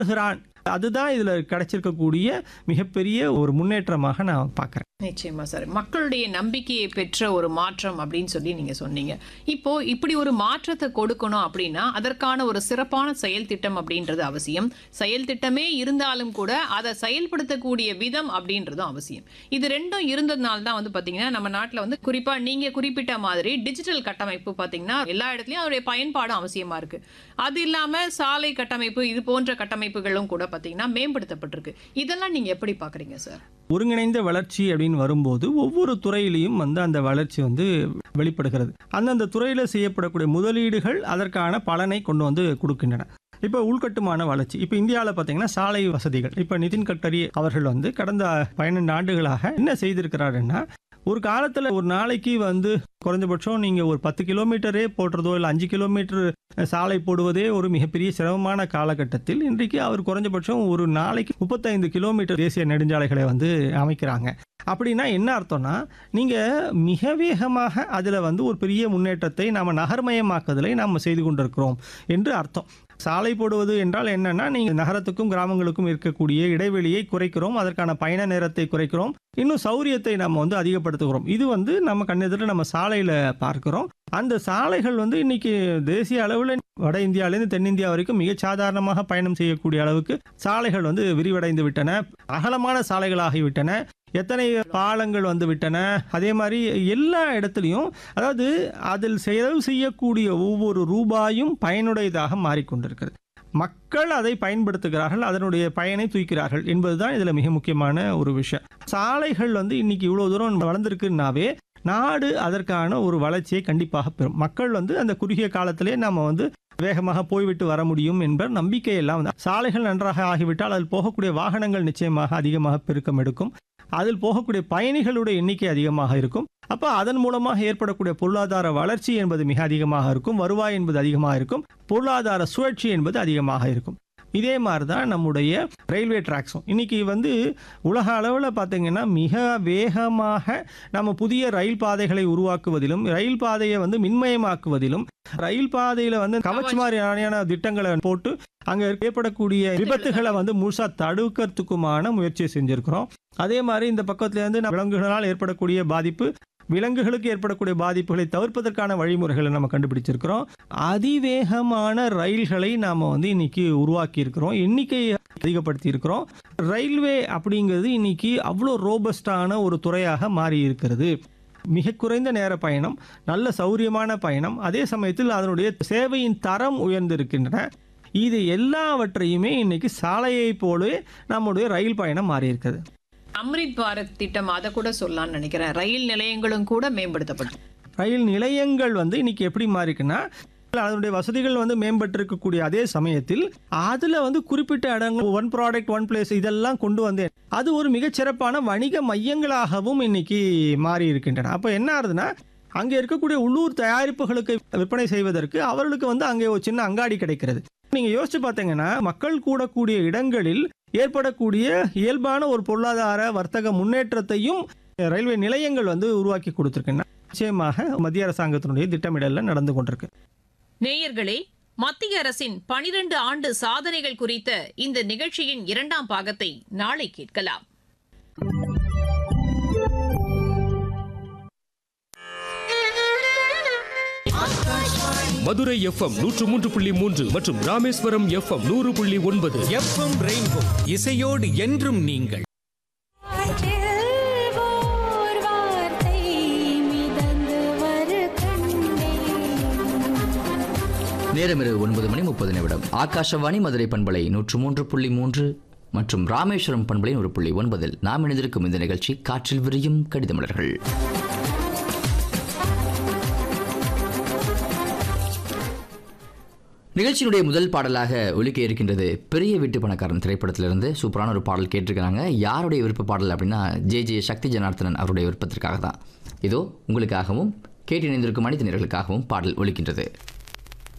வருகிறான் அதுதான் இதுல கிடைச்சிருக்கக்கூடிய மிகப்பெரிய ஒரு முன்னேற்றமாக நான் பார்க்கிறேன் நிச்சயமா சார் மக்களுடைய நம்பிக்கையை பெற்ற ஒரு மாற்றம் அப்படின்னு சொல்லி நீங்க சொன்னீங்க இப்போ இப்படி ஒரு மாற்றத்தை கொடுக்கணும் அப்படின்னா அதற்கான ஒரு சிறப்பான செயல் திட்டம் அப்படின்றது அவசியம் செயல் திட்டமே இருந்தாலும் கூட அதை செயல்படுத்தக்கூடிய விதம் அப்படின்றதும் அவசியம் இது ரெண்டும் இருந்ததுனால தான் வந்து பாத்தீங்கன்னா நம்ம நாட்டில் வந்து குறிப்பா நீங்க குறிப்பிட்ட மாதிரி டிஜிட்டல் கட்டமைப்பு பாத்தீங்கன்னா எல்லா இடத்துலயும் அதோடைய பயன்பாடும் அவசியமா இருக்கு அது இல்லாம சாலை கட்டமைப்பு இது போன்ற கட்டமைப்புகளும் கூட பாத்தீங்கன்னா மேம்படுத்தப்பட்டிருக்கு இதெல்லாம் நீங்க எப்படி பாக்குறீங்க சார் ஒருங்கிணைந்த வளர்ச்சி அப்படின்னு வரும்போது ஒவ்வொரு துறையிலையும் வந்து அந்த வளர்ச்சி வந்து வெளிப்படுகிறது அந்தந்த துறையில் செய்யப்படக்கூடிய முதலீடுகள் அதற்கான பலனை கொண்டு வந்து கொடுக்கின்றன இப்போ உள்கட்டுமான வளர்ச்சி இப்போ இந்தியாவில் பார்த்தீங்கன்னா சாலை வசதிகள் இப்போ நிதின் கட்கரி அவர்கள் வந்து கடந்த பன்னெண்டு ஆண்டுகளாக என்ன செய்திருக்கிறாருன்னா ஒரு காலத்தில் ஒரு நாளைக்கு வந்து குறைஞ்சபட்சம் நீங்கள் ஒரு பத்து கிலோமீட்டரே போடுறதோ இல்லை அஞ்சு கிலோமீட்டர் சாலை போடுவதே ஒரு மிகப்பெரிய சிரமமான காலகட்டத்தில் இன்றைக்கு அவர் குறைஞ்சபட்சம் ஒரு நாளைக்கு முப்பத்தைந்து கிலோமீட்டர் தேசிய நெடுஞ்சாலைகளை வந்து அமைக்கிறாங்க அப்படின்னா என்ன அர்த்தம்னா நீங்கள் மிக வேகமாக அதில் வந்து ஒரு பெரிய முன்னேற்றத்தை நாம் நகர்மயமாக்குதலை நாம் செய்து கொண்டிருக்கிறோம் என்று அர்த்தம் சாலை போடுவது என்றால் என்னன்னா நீங்கள் நகரத்துக்கும் கிராமங்களுக்கும் இருக்கக்கூடிய இடைவெளியை குறைக்கிறோம் அதற்கான பயண நேரத்தை குறைக்கிறோம் இன்னும் சௌரியத்தை நம்ம வந்து அதிகப்படுத்துகிறோம் இது வந்து நம்ம கண்ணெதிரில் நம்ம சாலையில் பார்க்கிறோம் அந்த சாலைகள் வந்து இன்னைக்கு தேசிய அளவில் வட இந்தியாவிலேருந்து தென்னிந்தியா வரைக்கும் மிக சாதாரணமாக பயணம் செய்யக்கூடிய அளவுக்கு சாலைகள் வந்து விரிவடைந்து விட்டன அகலமான சாலைகளாகிவிட்டன எத்தனை பாலங்கள் வந்து விட்டன அதே மாதிரி எல்லா இடத்துலையும் அதாவது அதில் செலவு செய்யக்கூடிய ஒவ்வொரு ரூபாயும் பயனுடையதாக மாறிக்கொண்டிருக்கிறது மக்கள் அதை பயன்படுத்துகிறார்கள் அதனுடைய பயனை தூக்கிறார்கள் என்பதுதான் இதில் மிக முக்கியமான ஒரு விஷயம் சாலைகள் வந்து இன்னைக்கு இவ்வளோ தூரம் வளர்ந்துருக்குன்னாவே நாடு அதற்கான ஒரு வளர்ச்சியை கண்டிப்பாக பெறும் மக்கள் வந்து அந்த குறுகிய காலத்திலே நம்ம வந்து வேகமாக போய்விட்டு வர முடியும் என்ற நம்பிக்கை எல்லாம் வந்து சாலைகள் நன்றாக ஆகிவிட்டால் அதில் போகக்கூடிய வாகனங்கள் நிச்சயமாக அதிகமாக பெருக்கம் எடுக்கும் அதில் போகக்கூடிய பயணிகளுடைய எண்ணிக்கை அதிகமாக இருக்கும் அப்போ அதன் மூலமாக ஏற்படக்கூடிய பொருளாதார வளர்ச்சி என்பது மிக அதிகமாக இருக்கும் வருவாய் என்பது அதிகமாக இருக்கும் பொருளாதார சுழற்சி என்பது அதிகமாக இருக்கும் இதே மாதிரி தான் நம்முடைய ரயில்வே டிராக்ஸும் இன்னைக்கு வந்து உலக அளவில் பார்த்தீங்கன்னா மிக வேகமாக நம்ம புதிய ரயில் பாதைகளை உருவாக்குவதிலும் ரயில் பாதையை வந்து மின்மயமாக்குவதிலும் ரயில் பாதையில் வந்து கவச் மாதிரியான திட்டங்களை போட்டு அங்கே ஏற்படக்கூடிய விபத்துகளை வந்து முழுசா தடுக்கிறதுக்குமான முயற்சியை செஞ்சிருக்கிறோம் அதே மாதிரி இந்த பக்கத்துல இருந்து நம்ம விலங்குகளால் ஏற்படக்கூடிய பாதிப்பு விலங்குகளுக்கு ஏற்படக்கூடிய பாதிப்புகளை தவிர்ப்பதற்கான வழிமுறைகளை நம்ம கண்டுபிடிச்சிருக்கிறோம் அதிவேகமான ரயில்களை நாம வந்து இன்னைக்கு உருவாக்கி இருக்கிறோம் எண்ணிக்கையை அதிகப்படுத்தி இருக்கிறோம் ரயில்வே அப்படிங்கிறது இன்னைக்கு அவ்வளோ ரோபஸ்டான ஒரு துறையாக மாறி இருக்கிறது மிக குறைந்த நேர பயணம் நல்ல சௌரியமான பயணம் அதே சமயத்தில் அதனுடைய சேவையின் தரம் உயர்ந்திருக்கின்றன இது எல்லாவற்றையுமே இன்னைக்கு சாலையை போலவே நம்முடைய ரயில் பயணம் மாறி இருக்குது அம்ரித் பாரத் திட்டம் அதை கூட சொல்லலாம்னு நினைக்கிறேன் ரயில் நிலையங்களும் கூட மேம்படுத்தப்படும் ரயில் நிலையங்கள் வந்து இன்னைக்கு எப்படி மாறிக்குன்னா அதனுடைய வசதிகள் வந்து மேம்பட்டிருக்கக்கூடிய அதே சமயத்தில் அதுல வந்து குறிப்பிட்ட இடங்கள் ஒன் ப்ராடக்ட் ஒன் பிளேஸ் இதெல்லாம் கொண்டு வந்தேன் அது ஒரு மிகச்சிறப்பான வணிக மையங்களாகவும் இன்னைக்கு மாறி இருக்கின்றன அப்போ என்ன ஆகுதுன்னா அங்கே இருக்கக்கூடிய உள்ளூர் தயாரிப்புகளுக்கு விற்பனை செய்வதற்கு அவர்களுக்கு வந்து அங்கே ஒரு சின்ன அங்காடி கிடைக்கிறது நீங்க யோசிச்சு பார்த்தீங்கன்னா மக்கள் கூடக்கூடிய இடங்களில் ஏற்படக்கூடிய இயல்பான ஒரு பொருளாதார வர்த்தக முன்னேற்றத்தையும் ரயில்வே நிலையங்கள் வந்து உருவாக்கி கொடுத்துருக்குன்னா நிச்சயமாக மத்திய அரசாங்கத்தினுடைய திட்டமிடல்ல நடந்து கொண்டிருக்கு நேயர்களே மத்திய அரசின் பனிரெண்டு ஆண்டு சாதனைகள் குறித்த இந்த நிகழ்ச்சியின் இரண்டாம் பாகத்தை நாளை கேட்கலாம் மதுரை எஃப்எம் நூற்று மூன்று புள்ளி மூன்று மற்றும் ராமேஸ்வரம் எஃப்எம் நூறு புள்ளி ஒன்பது எஃப்எம் ரெயின்போ இசையோடு என்றும் நீங்கள் காற்றில் ஓர் வார்த்தை மிதந்து வரு கண்டே நேரம் இரவு ஒன்பது மணி முப்பது நிமிடம் ஆகாஷவாணி மதுரை பண்பலை நூற்று மூன்று புள்ளி மூன்று மற்றும் ராமேஸ்வரம் பண்பலை ஒரு புள்ளி ஒன்பதில் நாம் இணைந்திருக்கும் இந்த நிகழ்ச்சி காற்றில் விரியும் கடிதமலர்கள் நிகழ்ச்சியினுடைய முதல் பாடலாக ஒலிக்க இருக்கின்றது பெரிய வீட்டு பணக்காரன் திரைப்படத்திலிருந்து சூப்பரான ஒரு பாடல் கேட்டிருக்கிறாங்க யாருடைய விருப்ப பாடல் அப்படின்னா ஜே ஜே சக்தி ஜனார்த்தனன் அவருடைய விருப்பத்திற்காக தான் இதோ உங்களுக்காகவும் கேட்டு இணைந்திருக்கும் அனைத்து நேர்களுக்காகவும் பாடல் ஒலிக்கின்றது